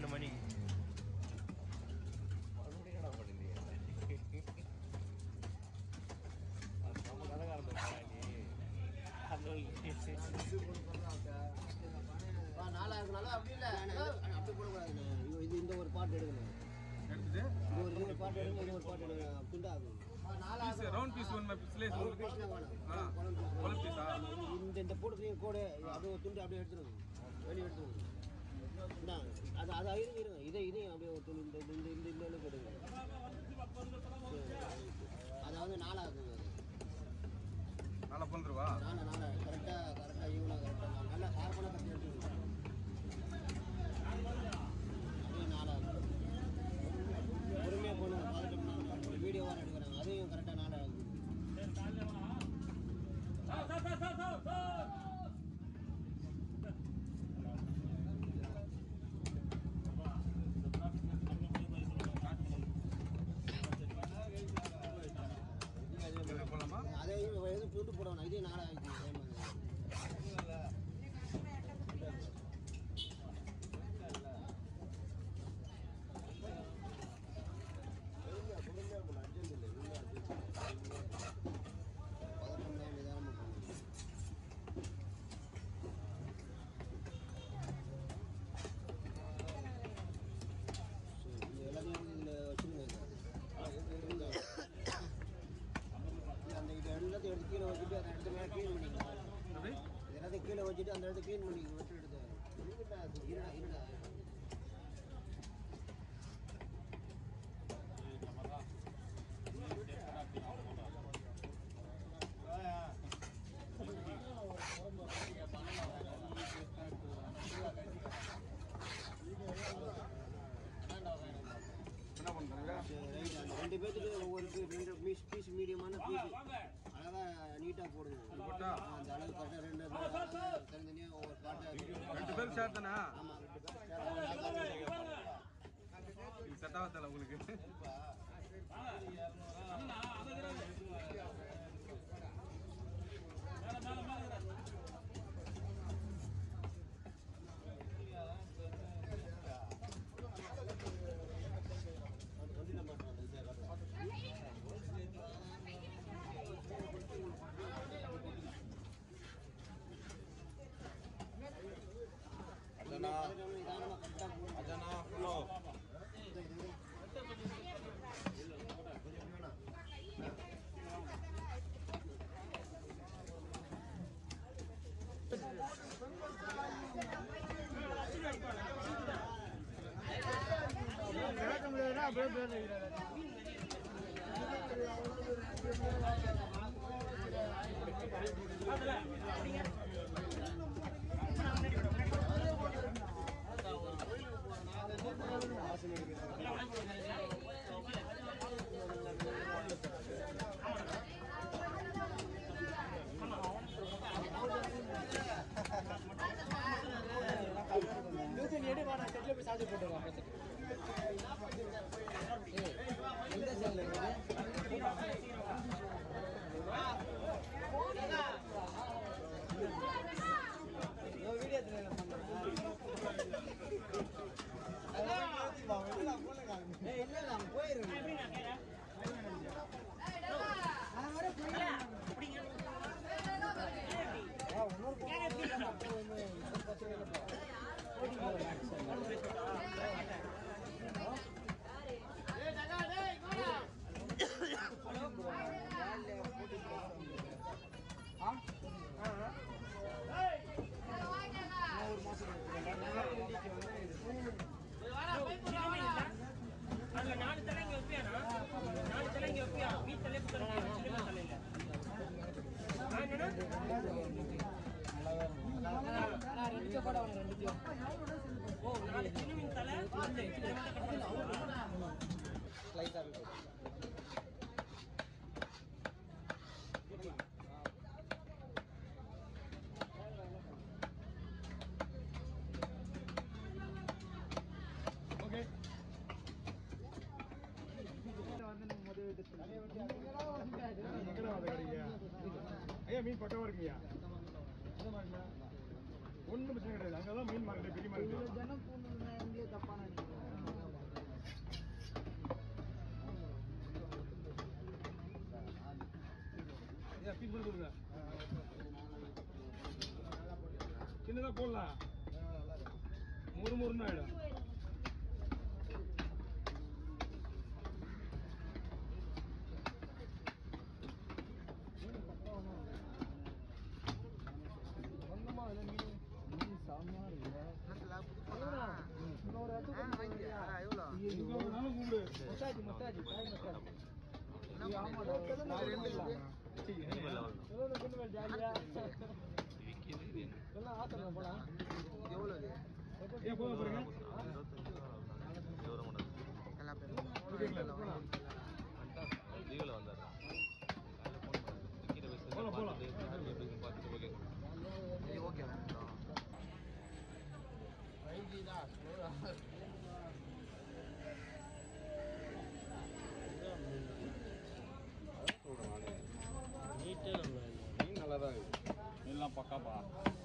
ரெண்டு மணிக்கு மறுபடியும் என்னடா பண்ணிருந்தீங்க? அது நம்ம கடைக்காரன் தானே நீ. நாலாயிரம் நாளா அப்படி இல்லை அப்படி போடக்கூடாதுண்ணே ஐயோ, இது இந்த ஒரு பாட்டு எடுக்கணும் எடுத்துட்டு இது ஒரு இது ஒரு பாட்டு எடுங்க இது ஒரு பாட்டு எடுங்க துண்டாகும் பீஸ் ரவுண்ட் பீஸ் வேணுமா ஸ்லேஸ் ஒரு பீஸ்னா வேணும் ஆ குழம்பு piece குழம்பு பீஸா வேணும். இந்த இந்த போட்டு கோடு அது ஒரு துண்டு அப்படியே எடுத்துருங்க வெளியே எடுத்துருங்க இந்தாங்க. அது அது இருங்க இருங்க இதை இதையும் அப்படியே ஒரு துண்டு இந்த இந்த இந்த இந்த அளவுக்கு எடுங்க சரி, அதாவது நாலாகுங்க அது நல்லா பண்ணுறவா நாலு நாலு கரெக்டாக கரெக்டாக ஈவனாக கரெக்டாக நல்லா ஷார்ப்பான கட்டி எடுத்துருங்க அப்படியே நாலாகுது பொறுமையாக போகணும் பார்த்துட்டோம்னா வீடியோ வர எடுக்கிறாங்க அதையும் கரெக்டாக நாலாகுது என்ன போகலாமா அதையும் எதுவும் துண்டு போடணும் இதையும் நாலாகுது டைம் பதட்டம் தான் நிதானமாக போகணும் சரி, இந்த எல்லாத்தையும் இதில் வச்சுருங்க இந்த அந்த இது எல்லாத்தையும் எடுத்து கீழே வச்சுட்டு அந்த இடத்த மேலே க்ளீன் பண்ணிக்கலாம் எப்படி இது எல்லாத்தையும் கீழே வச்சுட்டு அந்த இடத்த க்ளீன் பண்ணிக்கணும் வெட்டு எடுத்து இருக்கட்டா அது, இருடா இருடா என்ன பண்ணுறாங்க சரி, ரைட் அந்த ரெண்டு பேத்துக்கு ஒவ்வொரு பீ- ரெண்டு பீஸ் பீஸ் மீடியமான பீஸ் அழகாக நீட்டாக போடுங்க போட்டா? ஆ, அந்த அளவு கரெக்டாக ரெண்டு பேர் அழகா தனித்தனியாக ஒவ்வொரு பாட்டை ரெண்டு பேரும் ஷேர் தானே ஆமாம் ரெண்டு பேர் இது செட் ஆகத்தல உங்களுக்கு நிதானமாக கரெக்டாக போடுங்க அஜனா ஃப்ளோ அதுல நாலு தலை இங்க வைப்பியானா நாலு தலை இங்க வைப்பியா வீட்டுல தலையில தலையில ஓ நாலு சின்ன மீன் தலை அந்த சின்ன மீன் கட் பண்ணலாம் ஐயா மீன் பட்டவா இருக்குங்கய்யா ஒன்றும் பிரச்சனை கிடையாது அங்கதான் மீன் மார்க்கெட் பெரிய மார்க்கெட் ஜனம் பூண்டு தப்பான சின்னதா போடலாம் முறு முறுன்னு ஆயிடும் எங்க வேணாலும் கூப்பிடு ஏன் போக போறீங்க போலாம், போலாம். நீட்டே நம்ம மீன் நல்லா தான் இருக்கு எல்லாம் பக்காப்பா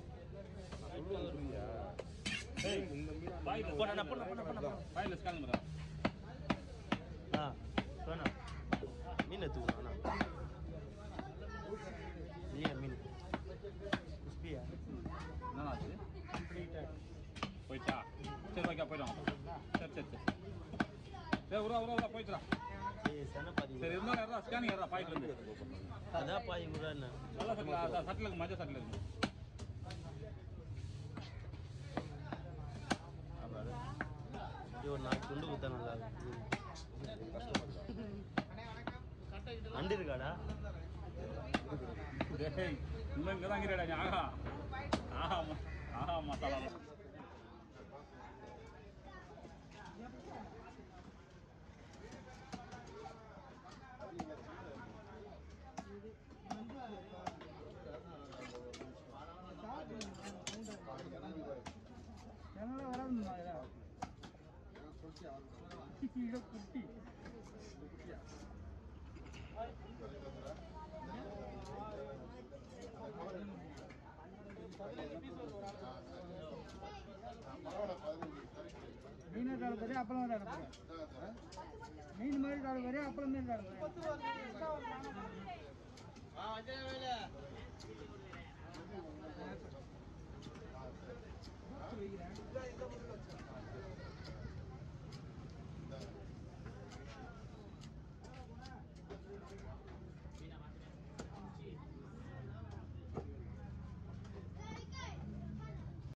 ஏய், இந்த மீன் பாய் போடா நான் போடா போடா போடா ஃபைனல் ஸ்கேன் பண்ணுறேன் ஆ வேணா மீன் எடுத்துக்கணும் அண்ணா இல்லையா மீன் குஸ்பியா என்னண்ணா ஆச்சு போயிட்டா சரி ஓகே போயிடும் சரி சரி சரி சரி உருவா உருவா உருவா போயிட்டுடா ஏய் சன பாதி சரி இருந்தாலும் ஏறா ஸ்கேனிங் ஏறா பாயிண்ட் இருந்து அதான் பாதி கூட என்ன நல்ல சட்டில் சட்டில் இருக்கு மஞ்சள் சட்டில் இருக்கு ஐயோ நான் துண்டு குத்தா நல்லா அண்டு இருக்காடா டேய் இன்னும் இங்கே தான் இருக்கிறடா நீ ஆகா ஆஹா ம- ஆஹா மசாலா மீன் காடு அப்பளம் காடு மீன் மாதிரி காடு அப்பளம் மீன் காடு